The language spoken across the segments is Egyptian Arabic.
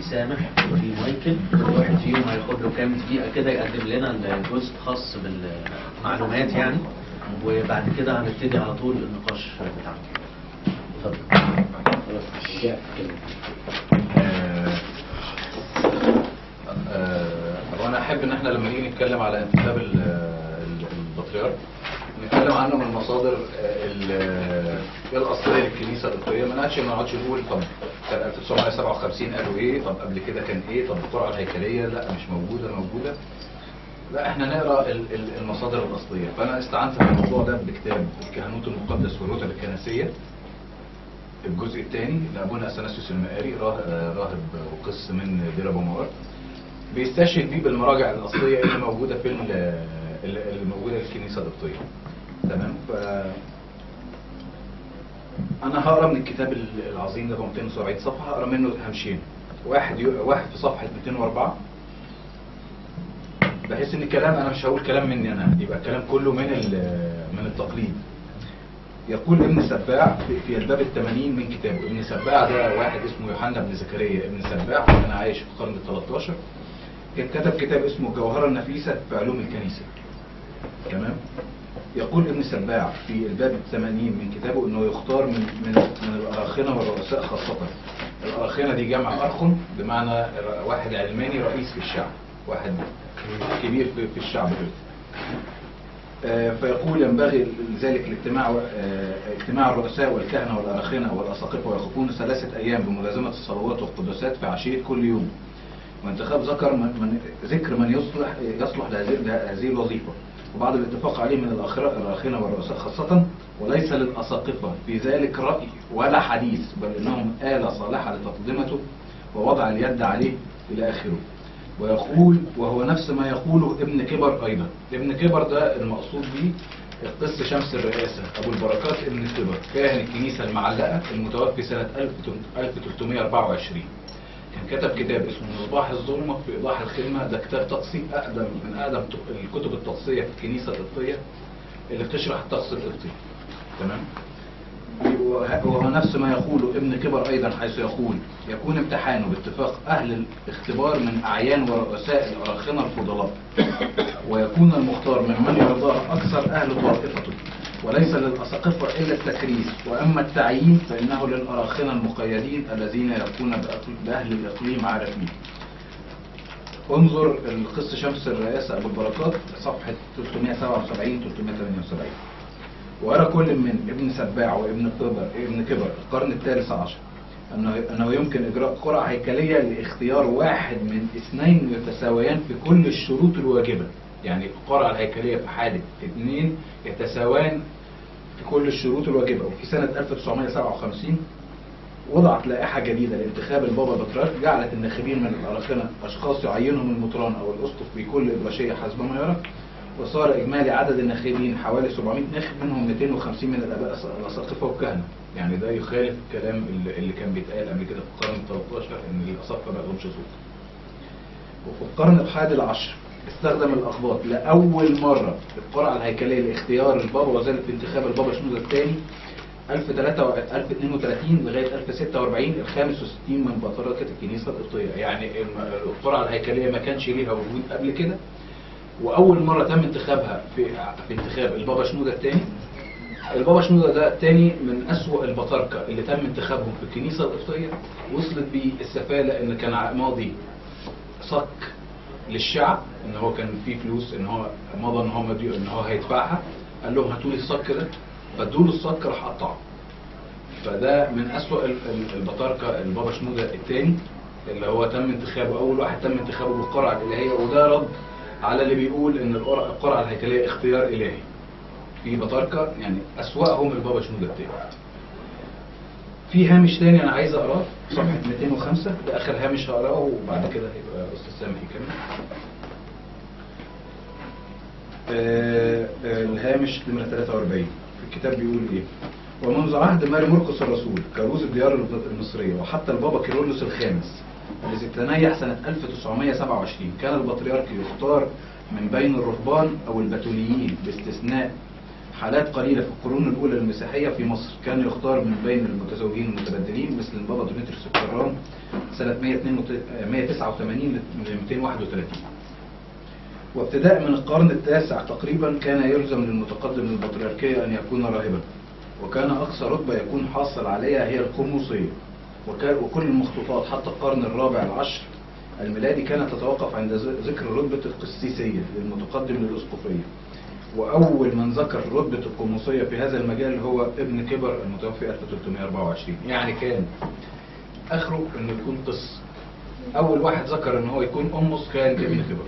سامح وفي مايكل كل واحد فيهم هياخد له كام دقيقة كده يقدم لنا الجزء خاص بالمعلومات يعني وبعد كده هنبتدي على طول النقاش بتاعنا اتفضل آه، وانا احب ان احنا لما نيجي نتكلم على انتخاب ال- ال- البطريرك نتكلم عنه من مصادر آه، ال- الاصليه للكنيسه القبطيه ما نقعدش ما نقعدش نقول طب كان 1957 قالوا ايه طب قبل كده كان ايه طب القرعه الهيكليه لا مش موجوده موجوده لا احنا نقرا ال- ال- المصادر الاصليه فانا استعنت في الموضوع ده بكتاب الكهنوت المقدس والرتب الكنسيه الجزء الثاني لابونا اثناسيوس المقاري راه- راهب وقس من دير ابو موار بيستشهد بيه بالمراجع الاصليه اللي موجوده في ال- اللي اللي موجوده في الكنيسه القبطيه تمام ف انا هقرا من الكتاب ال- العظيم ده هو 270 صفحه هقرا منه همشين واحد يو- واحد في صفحه 204 بحيث ان الكلام انا مش هقول كلام مني انا يبقى الكلام كله من ال- من التقليد يقول ابن سباع في- في الباب الثمانين من كتابه ابن سباع ده واحد اسمه يوحنا بن زكريا ابن سباع كان عايش في القرن ال 13 كان كتب كتاب اسمه الجوهرة النفيسة في علوم الكنيسة تمام يقول ابن سباع في الباب الثمانين من كتابه انه يختار من من من الاراخنه والرؤساء خاصه الاراخنه دي جمع ارخن بمعنى ر- واحد علماني رئيس في الشعب واحد كبير في في الشعب كده آه، فيقول ينبغي لذلك الاجتماع آه، اجتماع الرؤساء والكهنة والأراخنة والأساقفة ويقفون ثلاثة أيام بملازمة الصلوات والقداسات في عشية كل يوم وانتخاب ذكر من, من ذكر من يصلح يصلح لهذه لهذه الوظيفة وبعد الاتفاق عليه من الأخرة- الأراخنة والرؤساء خاصة وليس للأساقفة في ذلك رأي ولا حديث بل إنهم آلة صالحة لتقدمته ووضع اليد عليه إلى آخره ويقول وهو نفس ما يقوله ابن كبر أيضا ابن كبر ده المقصود به القس شمس الرئاسة أبو البركات ابن كبر كاهن الكنيسة المعلقة المتوفي سنة 1324 كان كتب كتاب اسمه مصباح الظلمة في إيضاح الخدمة ده كتاب طقسي أقدم من أقدم الكتب الطقسية في الكنيسة القبطية اللي بتشرح الطقس القبطي تمام وه- وهو نفس ما يقول ابن كبر أيضا حيث يقول يكون امتحانه باتفاق أهل الاختبار من أعيان ورؤساء الأراخنة الفضلاء ويكون المختار ممن يرضاه أكثر أهل طائفته وليس للأساقفة إلا التكريس وأما التعيين فإنه للأراخنة المقيدين الذين يكون بأقل- بأهل الإقليم عارفين انظر القس شمس الرئاسة أبو البركات صفحة 377 378 وأرى كل من ابن سباع وابن كبر ابن كبر القرن الثالث عشر أنه أنه يمكن إجراء قرعة هيكلية لاختيار واحد من اثنين يتساويان في كل الشروط الواجبة يعني القرعة الهيكلية في حالة اثنين يتساوان في كل الشروط الواجبة وفي سنة 1957 وضعت لائحة جديدة لانتخاب البابا بطريرك جعلت الناخبين من الأراخنة أشخاص يعينهم المطران أو الأسقف في كل إبراشية حسب ما يرى وصار إجمالي عدد الناخبين حوالي 700 ناخب منهم 250 من الآباء الأساقفة والكهنة يعني ده يخالف الكلام اللي اللي كان بيتقال قبل كده في القرن ال 13 إن الأساقفة ما لهمش صوت وفي القرن الحادي عشر استخدم الأخباط لأول مرة القرعة الهيكلية لاختيار البابا وذلك في انتخاب البابا شنودة الثاني 1032 لغاية 1046 الخامس وستين من بطريركة الكنيسة القبطية يعني الم- القرعة الهيكلية ما كانش ليها وجود قبل كده وأول مرة تم انتخابها في في انتخاب البابا شنودة الثاني البابا شنودة ده الثاني من أسوأ البطاركة اللي تم انتخابهم في الكنيسة القبطية وصلت بيه السفالة إن كان ع- ماضي صك للشعب ان هو كان فيه فلوس ان هو مضى ان هو مديو ان هو هيدفعها قال لهم هاتوا لي الصك ده فادوا له الصك راح قطعه فده من اسوأ ال- ال- البطاركه البابا شنوده الثاني اللي هو تم انتخابه اول واحد تم انتخابه بالقرعه الالهيه وده رد على اللي بيقول ان القرعه القرعة الهيكليه اختيار الهي في بطاركه يعني اسوأهم البابا شنوده الثاني في هامش تاني انا عايز اقراه صفحه 205 ده اخر هامش هقراه وبعد كده هيبقى استاذ سامح يكمل آه، آه، الهامش نمرة 43 في الكتاب بيقول ايه ومنذ عهد ماري مرقس الرسول كروز الديار المصرية وحتى البابا كيرلس الخامس الذي تنيح سنة 1927 كان البطريرك يختار من بين الرهبان أو البتوليين باستثناء حالات قليلة في القرون الأولى المسيحية في مصر كان يختار من بين المتزوجين المتبدلين مثل البابا ديمتريوس الكرام سنة 189 ل 231 وابتداء من القرن التاسع تقريبا كان يلزم للمتقدم للبطريركية أن يكون راهبا وكان أقصى رتبة يكون حاصل عليها هي القموصية وكا- وكل المخطوطات حتى القرن الرابع العشر الميلادي كانت تتوقف عند ذ- ذكر رتبة القسيسية للمتقدم للأسقفية وأول من ذكر رتبة القموصية في هذا المجال هو ابن كبر المتوفي 1324 يعني كان آخره إنه يكون قس أول واحد ذكر إن هو يكون أمس كان ابن كبر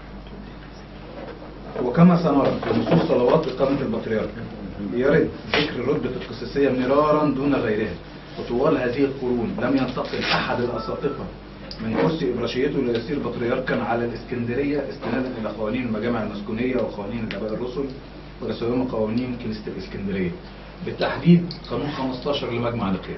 وكما سنرى في نصوص صلوات إقامة البطريرك يرد ذكر رتبة القسيسية مرارا دون غيرها وطوال هذه القرون لم ينتقل أحد الأساقفة من كرسي إبراشيته ليصير بطريركا على الإسكندرية استنادا إلى قوانين المجامع المسكونية وقوانين الآباء الرسل ولا سيما قوانين كنيسة الإسكندرية بالتحديد قانون 15 لمجمع نقيا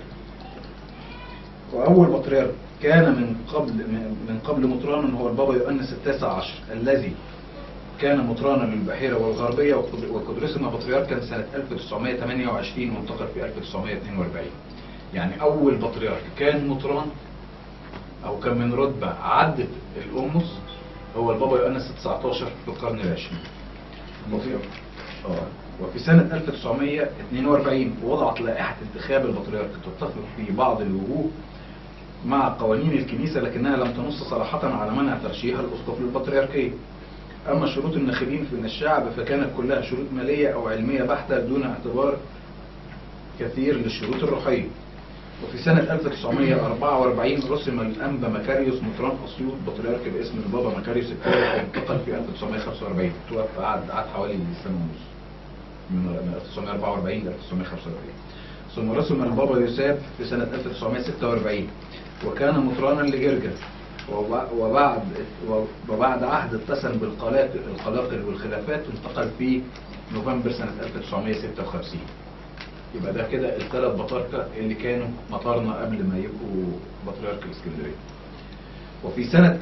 وأول بطريرك كان من قبل من قبل مطران هو البابا يؤنس التاسع عشر الذي كان مطرانا للبحيرة والغربية وقد- وقد رسم بطريركا سنة 1928 وانتقل في 1942 يعني أول بطريرك كان مطران أو كان من رتبة عدت الأمس هو البابا يؤنس 19 في القرن العشرين وفي آه. وفي سنة 1942 وضعت لائحة انتخاب البطريرك تتفق في بعض الوجوه مع قوانين الكنيسة لكنها لم تنص صراحة على منع ترشيح الأسقف للبطريركية أما شروط الناخبين من الشعب فكانت كلها شروط مالية أو علمية بحتة دون اعتبار كثير للشروط الروحية وفي سنة 1944 رسم الأنبا مكاريوس مطران أسيوط بطريرك باسم البابا مكاريوس الثالث وانتقل في 1945 توفى قعد قعد حوالي سنة ونص من من 1944 ل 1945 ثم رسم البابا يوسف في سنة 1946 وكان مطرانا لجرجا وب- وبعد وبعد عهد اتسم بالقلاقل القلاقل والخلافات انتقل في نوفمبر سنة 1956 يبقى ده كده الثلاث بطاركة اللي كانوا مطارنا قبل ما يبقوا بطريرك الاسكندرية وفي سنة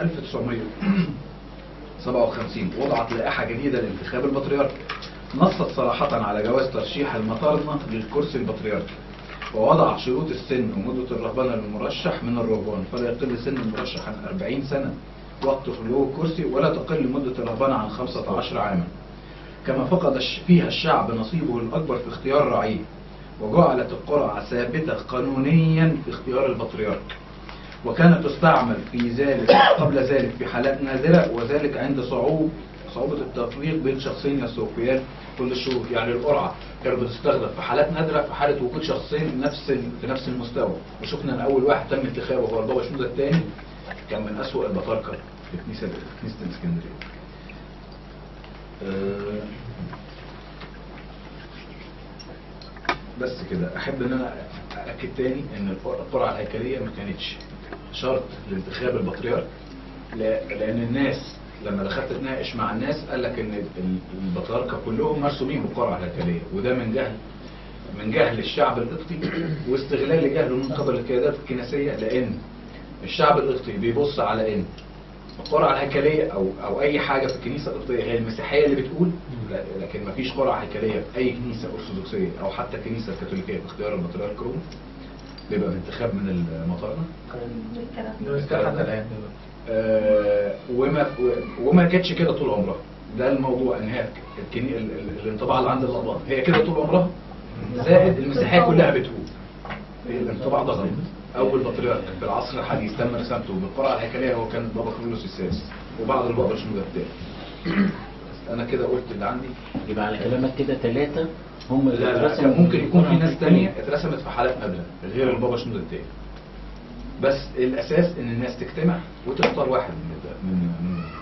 1957 وضعت لائحة جديدة لانتخاب البطريرك نصت صراحة على جواز ترشيح المطارنة للكرسي البطريركي ووضع شروط السن ومدة الرهبنة للمرشح من الرهبان فلا يقل سن المرشح عن 40 سنة وقت خلوه الكرسي ولا تقل مدة الرهبنة عن 15 عاما كما فقد الش- فيها الشعب نصيبه الأكبر في اختيار رعيه وجعلت القرعة ثابتة قانونيا في اختيار البطريرك وكانت تستعمل في ذلك قبل ذلك في حالات نادرة وذلك عند صعوب صعوبة التفريق بين شخصين يستوفيان كل الشروط يعني القرعة كانت بتستخدم في حالات نادرة في حالة وجود شخصين نفس ال- في نفس المستوى وشفنا ان اول واحد تم انتخابه هو البابا شنودة الثاني كان من اسوأ البطاركة في كنيسة في كنيسة الاسكندرية آه، بس كده احب ان انا ااكد تاني ان الق- القرعه الهيكليه ما كانتش شرط لانتخاب البطريرك لا- لان الناس لما دخلت تناقش مع الناس قال لك ان ال- البطاركه كلهم مرسومين بالقرعه الهيكليه وده من جهل من جهل الشعب القبطي واستغلال جهله من قبل القيادات الكنسيه لان الشعب القبطي بيبص على ان القرعه الهيكليه او او اي حاجه في الكنيسه القبطيه هي المسيحيه اللي بتقول لا- لكن ما فيش قرعه هيكليه في اي كنيسه ارثوذكسيه او حتى الكنيسه الكاثوليكيه في اختيار البطريرك روم بيبقى بانتخاب من المطارنه حتى الآن آه، وما وما كانتش كده طول عمرها ده الموضوع ان هي الكني... ال- ال- الانطباع اللي عند الاطباء هي كده طول عمرها زائد المسيحيه كلها بتقول الانطباع ده غلط اول بطريرك في العصر الحديث تم رسالته بالقرعه الهيكليه هو كان بابا كارلوس السادس وبعد البابا شنودة الثاني انا كده قلت اللي عندي يبقى على كلامك كده ثلاثة هم اللي لا لا اترسموا كان ممكن يكون في ناس القرآن تانية اترسمت في حالات نادرة غير البابا شنودة التاني بس الأساس إن الناس تجتمع وتختار واحد من من من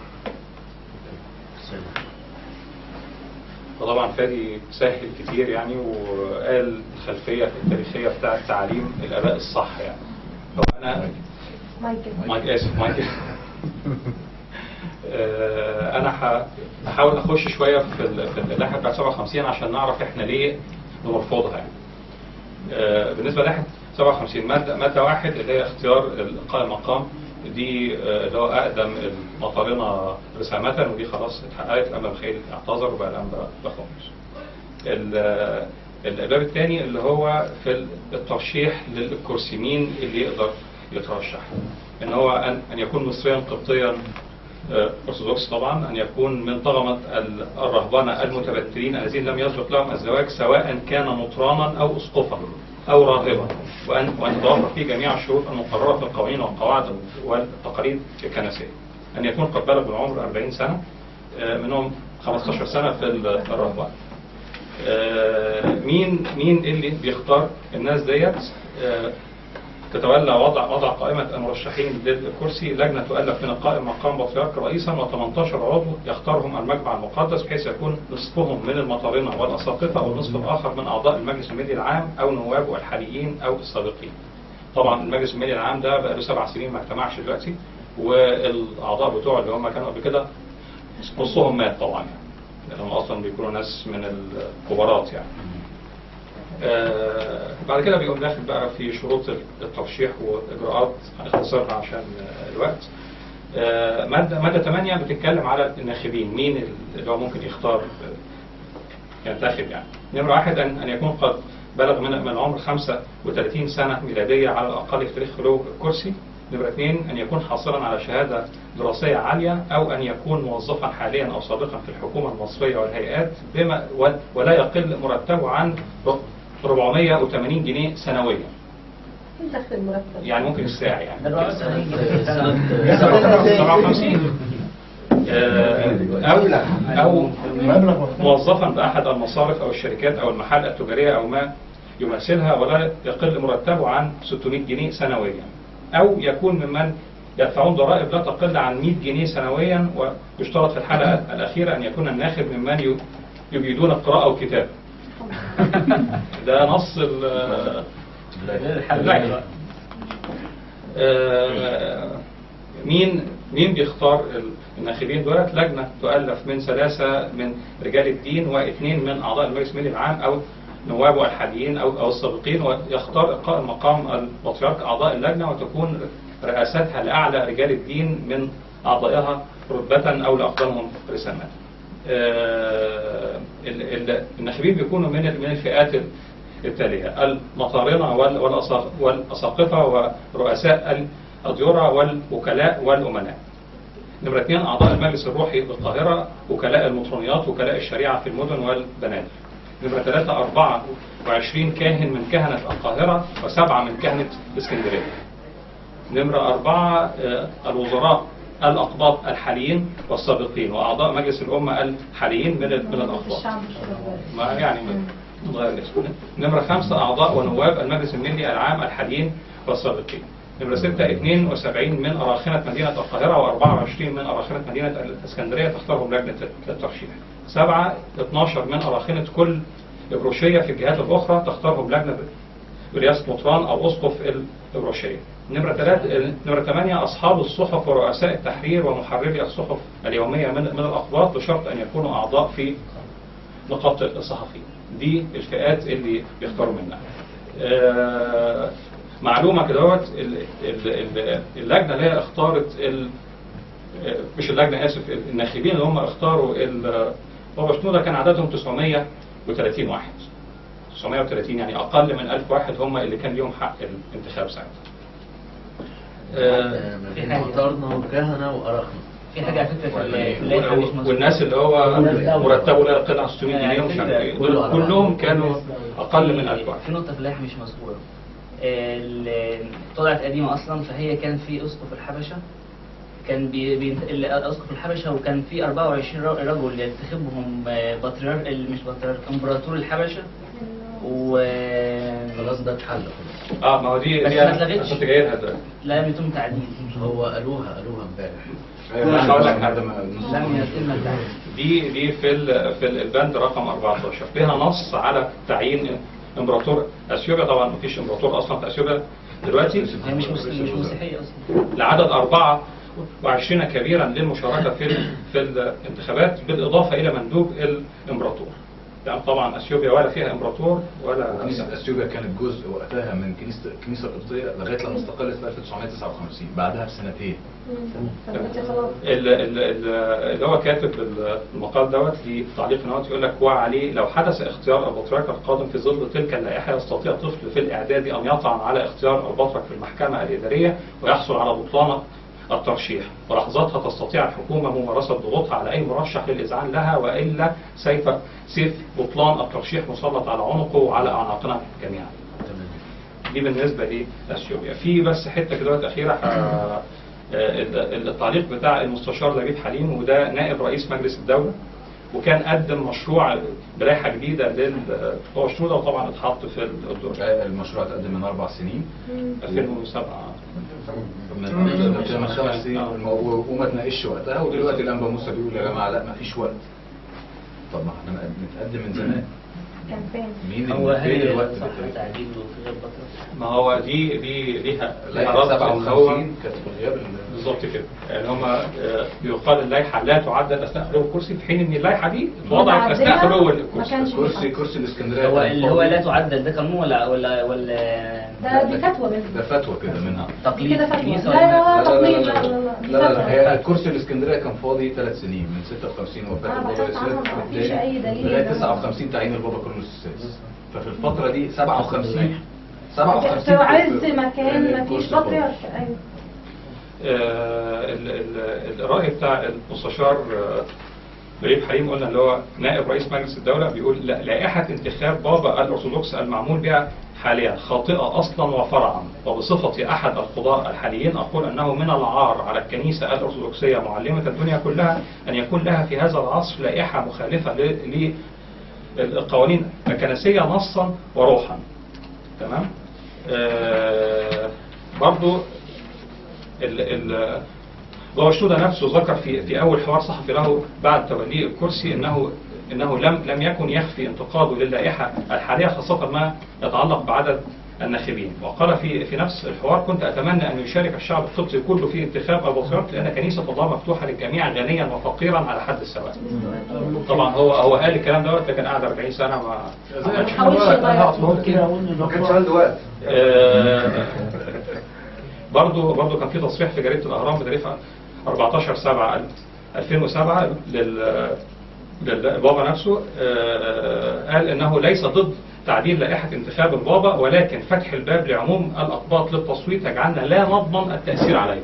وطبعا فادي سهل كتير يعني وقال الخلفية التاريخية بتاعة تعليم الآباء الصح يعني لو أنا مايكل مايك آسف مايك آه، أنا ح- هحاول أخش شوية في ال- في اللائحة بتاعت 57 عشان نعرف إحنا ليه بنرفضها يعني آه، بالنسبة لائحة 57 مادة مادة واحد اللي هي اختيار القاء المقام دي آه، اللي هو أقدم المطارنة رسامة ودي خلاص اتحققت الأنبا مخيل اعتذر وبقى الأنبا بخمس ال- الباب الثاني اللي هو في الترشيح للكرسي مين اللي يقدر يترشح ان هو ان ان يكون مصريا قبطيا آه، ارثوذكس طبعا ان يكون من طغمه ال- الرهبنه المتبتلين الذين لم يسبق لهم الزواج سواء كان مطرانا او اسقفا او راهبا وان وان تتوفر فيه جميع الشروط المقرره في القوانين والقواعد والتقاليد الكنسيه ان يكون قد بلغ من العمر 40 سنه آه، منهم 15 سنه في الرهبنه آه، مين مين اللي بيختار الناس ديت آه، تتولى وضع وضع قائمة المرشحين للكرسي لجنة تؤلف من القائم مقام بطريرك رئيسا و18 عضو يختارهم المجمع المقدس بحيث يكون نصفهم من المطارنة والأساقفة والنصف الآخر من أعضاء المجلس المالي العام أو نوابه الحاليين أو السابقين. طبعا المجلس المالي العام ده بقى له سبع سنين ما اجتمعش دلوقتي والأعضاء بتوعه اللي هم كانوا قبل كده نصهم مات طبعا يعني لأنهم أصلا بيكونوا ناس من الكبارات يعني. آه، بعد كده بيقوم داخل بقى في شروط الترشيح واجراءات هنختصرها عشان آه، الوقت آه، ماده ماده 8 بتتكلم على الناخبين مين اللي هو ممكن يختار آه، ينتخب يعني نمره واحد ان ان يكون قد بلغ من من العمر 35 سنه ميلاديه على الاقل في تاريخ خلو الكرسي نمرة اثنين أن يكون حاصلا على شهادة دراسية عالية أو أن يكون موظفا حاليا أو سابقا في الحكومة المصرية والهيئات بما و- ولا يقل مرتبه عن 480 جنيه سنويا دخل المرتب يعني ممكن الساعة يعني سنة سنة 57 آه، أو أو موظفا بأحد المصارف أو الشركات أو المحال التجارية أو ما يمثلها ولا يقل مرتبه عن 600 جنيه سنويا أو يكون ممن يدفعون ضرائب لا تقل عن 100 جنيه سنويا ويشترط في الحالة الأخيرة أن يكون الناخب ممن ي- يجيدون القراءة والكتابة ده نص ال- اللجنة آه، مين مين بيختار الناخبين دولت لجنة تؤلف من ثلاثة من رجال الدين واثنين من أعضاء المجلس المالي العام أو نوابه الحاليين أو أو السابقين ويختار قائم مقام البطريرك أعضاء اللجنة وتكون رئاستها لأعلى رجال الدين من أعضائها رتبة أو لأقدمهم رسامة. آه، ال- ال- الناخبين بيكونوا من ال- من الفئات التالية المطارنة وال- والأساق- والأساقفة ورؤساء الأديرة والوكلاء والأمناء نمرة اثنين أعضاء المجلس الروحي بالقاهرة وكلاء المطرونيات وكلاء الشريعة في المدن والبنادق نمرة ثلاثة أربعة وعشرين كاهن من كهنة القاهرة وسبعة من كهنة اسكندرية نمرة أربعة آه، الوزراء الأقباط الحاليين والسابقين وأعضاء مجلس الأمة الحاليين من ال- من الأقباط الشعب مش الرجال. ما يعني نغير الاسم نمرة خمسة أعضاء ونواب المجلس الملي العام الحاليين والسابقين نمرة ستة 72 من أراخنة مدينة القاهرة و24 من أراخنة مدينة الإسكندرية تختارهم لجنة الترشيح سبعة 12 من أراخنة كل إبروشية في الجهات الأخرى تختارهم لجنة برئاسة مطران أو أسقف الإبروشية نمرة ثلاثة نمرة ثمانية أصحاب الصحف ورؤساء التحرير ومحرري الصحف اليومية من من الأخبار بشرط أن يكونوا أعضاء في نقابة الصحفيين دي الفئات اللي بيختاروا منها آه، معلومة كده دوت ال- ال- ال- اللجنة اللي هي اختارت ال- آه، مش اللجنة آسف الناخبين اللي هم اختاروا ال- بابا شنودة كان عددهم 930 واحد 930 يعني أقل من 1000 واحد هم اللي كان ليهم حق الانتخاب ساعتها آه، ما بين مطارنا وكهنة وأراخنة في حاجة على فكرة في ال- في اللائحة مش مظبوطة. والناس اللي هو مرتبه لا يقل عن 600 جنيه ومش عارف ايه كله على بعض. كلهم كانوا اقل من 1000 في واحد نقطة في اللائحة مش مظبوطة ال- طلعت قديمة أصلا فهي كان في أسقف الحبشة كان بي بي ال- أسقف الحبشة وكان في 24 ر- رجل ينتخبهم آه، بطريرك ال- مش بطريرك إمبراطور الحبشة و خلاص ده اتحل خلاص اه ما هو دي بس دي ما أنا اتلغتش. كنت جاي لها دلوقتي لم يتم تعديل هو قالوها قالوها امبارح أيوة، أنا هقول لك هذا ما- لم يتم التعديل دي دي في ال- في ال- البند رقم 14 فيها نص على تعيين امبراطور اثيوبيا طبعا مفيش امبراطور اصلا في اثيوبيا دلوقتي هي مش مسلم مش مسيحية أصلا لعدد 24 كبيرا للمشاركة في ال- في الانتخابات بالإضافة إلى مندوب الإمبراطور يعني طبعا اثيوبيا ولا فيها امبراطور ولا كنيسة اثيوبيا كانت جزء وقتها من كنيسة الكنيسة القبطية لغاية لما استقلت في 1959 بعدها بسنتين فدلوقتي خلاص ال- ال- ال- اللي هو كاتب المقال دوت في تعليق نوت يقول لك وعليه لو حدث اختيار البطريرك القادم في ظل تلك اللائحه يستطيع طفل في الاعداد ان يطعن على اختيار البطرك في المحكمه الاداريه ويحصل على بطلان الترشيح ولحظاتها تستطيع الحكومه ممارسه ضغوطها على اي مرشح للاذعان لها والا سيف سيف بطلان الترشيح مسلط على عنقه وعلى اعناقنا جميعا. تمام دي بالنسبه لاثيوبيا في بس حته كده اخيره ح- آه، التعليق بتاع المستشار لبيب حليم وده نائب رئيس مجلس الدوله وكان قدم مشروع بلائحه جديده لل هو شنوده وطبعا اتحط في الدور المشروع اتقدم من أربع سنين 2007 من من خمس سنين و- وما تناقش وقتها ودلوقتي الانبا موسى بيقول يا جماعه لا ما فيش وقت طب ما احنا متقدم من زمان كان فين مين هو اللي فين هل الوقت صح ده تعديل وفي غير بطرك ما هو دي دي ليها لا ليها رد إن هو 57 كانت في غياب ال- بالظبط كده يعني هما آه، بيقال اللائحه لا تعدل اثناء خلو الكرسي في حين ان اللائحه دي اتوضعت اثناء متعدلة خلو ما الكرسي كانش كرسي بيحط. كرسي الاسكندريه هو كان اللي هو فاضي. لا تعدل ده قانون ولا ولا ولا ده دي فتوى منه ده فتوى كده منها تقليد كده فتوى كنيسة لا ولا لا لا تقليد لا لا لا لا لا, لا, هي دي كرسي الاسكندريه كان فاضي ثلاث سنين من 56 وفاه أنا البابا بحثت عنها، الاسود ما فيش أي دليل لغايه إن هو- 59 تعيين البابا كارلوس السادس ففي الفتره دي 57 فتوى 57 في عز مكان ما فيش الكرسي فاضي. بطريرك ايوه آه، ال- ال- الرأي بتاع المستشار آه، لبيب حليم قلنا اللي هو نائب رئيس مجلس الدولة بيقول لا- لائحة انتخاب بابا الأرثوذكس المعمول بها حاليا خاطئة أصلا وفرعا وبصفتي أحد القضاء الحاليين أقول أنه من العار على الكنيسة الأرثوذكسية معلمة الدنيا كلها أن يكون لها في هذا العصر لائحة مخالفة ل- للقوانين الكنسية نصا وروحا تمام آه برضو ال ال بابا شنودة نفسه ذكر في في اول حوار صحفي له بعد توليه الكرسي انه انه لم لم يكن يخفي انتقاده للائحه الحاليه خاصه ما يتعلق بعدد الناخبين وقال في في نفس الحوار كنت اتمنى ان يشارك الشعب القبطي كله في انتخاب البطريرك لان كنيسه الله مفتوحه للجميع غنيا وفقيرا على حد السواء طبعا هو هو قال الكلام دوت لكن قعد 40 سنه ما ما عملش حاولش يغير ممكن اقول ان ما كانش عنده وقت آه، برضو برضو كان في تصريح في جريدة الأهرام بتاريخ 14 7 2007 لل للبابا نفسه آه، قال انه ليس ضد تعديل لائحة انتخاب البابا ولكن فتح الباب لعموم الأقباط للتصويت يجعلنا لا نضمن التأثير عليه.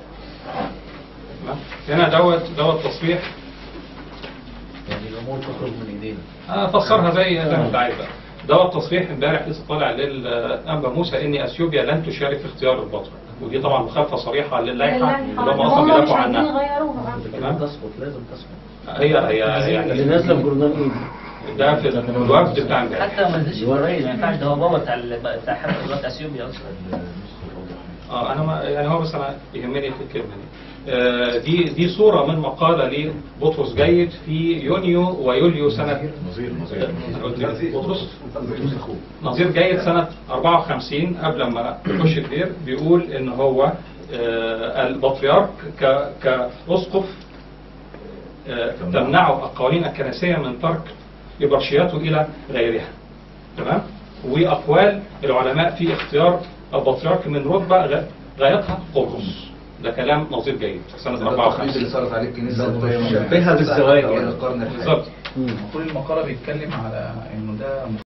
تمام؟ هنا دوت دوت تصريح يعني الامور تخرج من ايدينا افسرها زي زي ما انت عايز بقى. دوت تصريح امبارح لسه طالع للانبا موسى ان اثيوبيا لن تشارك في اختيار البطرك ودي طبعا مخالفه صريحه للائحه اللي هم اصلا هم مش بيدافعوا عايزين عنها يغيروها لازم تسقط لازم تسقط هي هي اللي يعني نازله في جورنال ايه ده في الوفد بتاع امبارح حتى ما نزلش الرئيس ما ينفعش ده هو بابا بتاع ال- بتاع حركه دلوقتي اثيوبيا اصلا اه انا ما يعني هو بس انا يهمني في الكلمه دي آه، دي دي صوره من مقاله لبطرس جيد في يونيو ويوليو سنه نظير نظير قلت إيه؟ بطرس نظير جيد سنة 54 قبل ما يخش الدير بيقول ان هو آه، البطريرك ك- كأسقف آه، تمنعه القوانين الكنسية من ترك إبرشياته إلى غيرها تمام وأقوال العلماء في اختيار البطريرك من رتبة غ- غايتها قرص ده كلام نظير جيد سنة التقليد اللي 54 صارت عليه الكنيسه شبهها بالزواج أوائل يعني. القرن الحالي بالظبط المفروض المقالة بيتكلم على انه ده